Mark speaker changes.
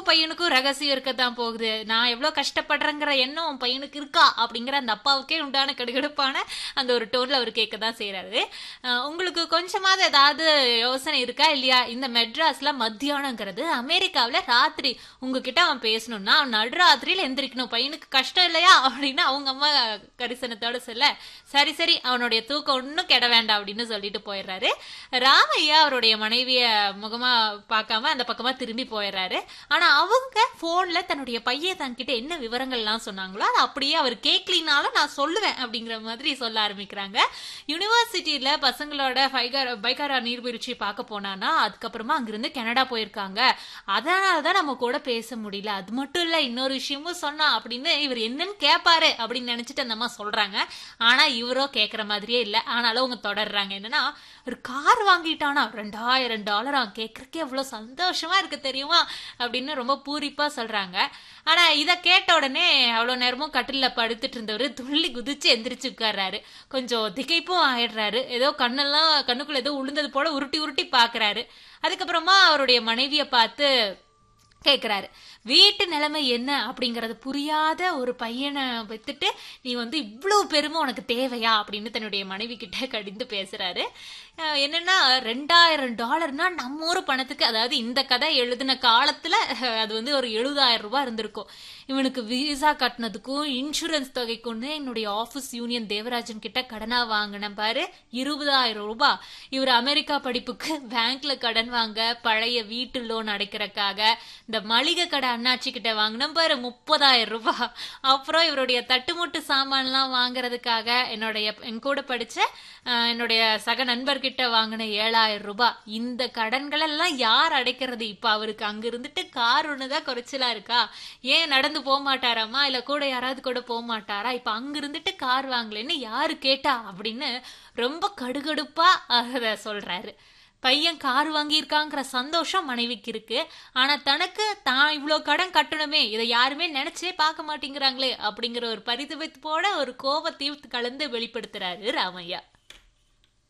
Speaker 1: பையனுக்கும் ரகசியம் இருக்கத்தான் போகுது நான் எவ்வளவு கஷ்டப்படுறேங்கிற எண்ணம் உன் பையனுக்கு இருக்கா அப்படிங்கிற அந்த அப்பாவுக்கே உண்டான கடுகடுப்பான அந்த ஒரு டோன்ல அவர் கேட்க தான் செய்யறாரு அஹ் உங்களுக்கு கொஞ்சமாவது ஏதாவது யோசனை இருக்கா இல்லையா இந்த மெட்ராஸ்ல மத்தியானங்கிறது அமெரிக்காவுல ராத்திரி உங்ககிட்ட அவன் பேசணும்னா அவன் நடுராத்திரியில எந்திரிக்கணும் பையனுக்கு கஷ்டம் இல்லையா அப்படின்னு அவங்க அம்மா கரிசனத்தோட சொல்ல சரி சரி அவனுடைய தூக்கம் ஒன்றும் கெட வேண்டாம் அப்படின்னு சொல்லிட்டு போயிடுறாரு ராமையா அவருடைய மனைவிய முகமா பார்க்காம அந்த பக்கமா திரும்பி போயிடுறாரு ஆனா அவங்க போன்ல தன்னுடைய பையன் தன்கிட்ட என்ன விவரங்கள்லாம் சொன்னாங்களோ அது அப்படியே அவர் கேட்கலினாலும் நான் சொல்லுவேன் அப்படிங்கிற மாதிரி சொல்ல ஆரம்பிக்கிறாங்க யூனிவர்சிட்டியில பசங்களோட பைகார பைகாரா நீர்வீழ்ச்சி பார்க்க போனானா அதுக்கப்புறமா அங்கிருந்து கனடா போயிருக்காங்க அதனால தான் நம்ம கூட பேச முடியல அது மட்டும் இல்ல இன்னொரு விஷயமும் சொன்னா அப்படின்னு இவர் என்னன்னு கேட்பாரு அப்படின்னு நினைச்சிட்டு அந்த அம்மா சொல்றாங்க ஆனா இவரோ கேக்குற மாதிரியே இல்ல ஆனாலும் அவங்க தொடர்றாங்க என்னன்னா ஒரு கார் வாங்கிட்டானா ரெண்டாயிரம் டாலரா கேக்குறக்கே எவ்வளவு சந்தோஷமா இருக்கு தெரியுமா அப்படின்னு ரொம்ப பூரிப்பா சொல்றாங்க ஆனா இத கேட்ட உடனே அவ்வளவு நேரமும் கட்டில்ல படுத்துட்டு இருந்தவர் துள்ளி குதிச்சு எந்திரிச்சு உட்கார்றாரு கொஞ்சம் திகைப்பும் ஆயிடுறாரு ஏதோ கண்ணெல்லாம் கண்ணுக்குள்ள ஏதோ உளுந்தது போல உருட்டி உருட்டி பாக்குறாரு அதுக்கப்புறமா அவருடைய மனைவிய பார்த்து கேக்குறாரு வீட்டு நிலைமை என்ன அப்படிங்கறது புரியாத ஒரு பையனை வைத்துட்டு நீ வந்து இவ்வளவு பெருமை உனக்கு தேவையா அப்படின்னு தன்னுடைய மனைவி கிட்ட கடிந்து பேசுறாரு அஹ் என்னன்னா ரெண்டாயிரம் டாலர்னா நம்ம ஊர் பணத்துக்கு அதாவது இந்த கதை எழுதின காலத்துல அஹ், அது வந்து ஒரு எழுபதாயிரம் ரூபாய் இருந்திருக்கும் இவனுக்கு விசா கட்டினதுக்கும் இன்சூரன்ஸ் தொகைக்குன்னு என்னுடைய ஆபீஸ் யூனியன் தேவராஜன் கிட்ட கடனா வாங்கினேன் பாரு இருபதாயிரம் ரூபாய் இவர் அமெரிக்கா படிப்புக்கு பேங்க்ல கடன் வாங்க பழைய வீட்டு லோன் அடைக்கிறதுக்காக இந்த மளிகை கடை அண்ணாச்சி கிட்ட வாங்கினேன் பாரு முப்பதாயிரம் ரூபாய் அப்புறம் இவருடைய தட்டுமுட்டு சாமான்லாம் வாங்குறதுக்காக என்னுடைய என் கூட படிச்ச அஹ், என்னுடைய சக நண்பர்கிட்ட வாங்கின ஏழாயிரம் ரூபாய் இந்த கடன்கள் எல்லாம் யார் அடைக்கிறது இப்ப அவருக்கு அங்க இருந்துட்டு கார் ஒண்ணுதான் குறைச்சலா இருக்கா ஏன் நடந்து போக மாட்டாராமா இல்ல கூட யாராவது கூட போக மாட்டாரா இப்ப அங்க இருந்துட்டு கார் வாங்கலைன்னு யாரு கேட்டா அப்படின்னு ரொம்ப கடுகடுப்பா அத சொல்றாரு பையன் கார் வாங்கியிருக்காங்கிற சந்தோஷம் மனைவிக்கு இருக்கு ஆனா தனக்கு தான் இவ்வளோ கடன் கட்டணுமே இதை யாருமே நினைச்சே பார்க்க மாட்டேங்கிறாங்களே அப்படிங்கிற ஒரு பரிதவிப்போட ஒரு கோபத்தையும் கலந்து வெளிப்படுத்துறாரு ராமையா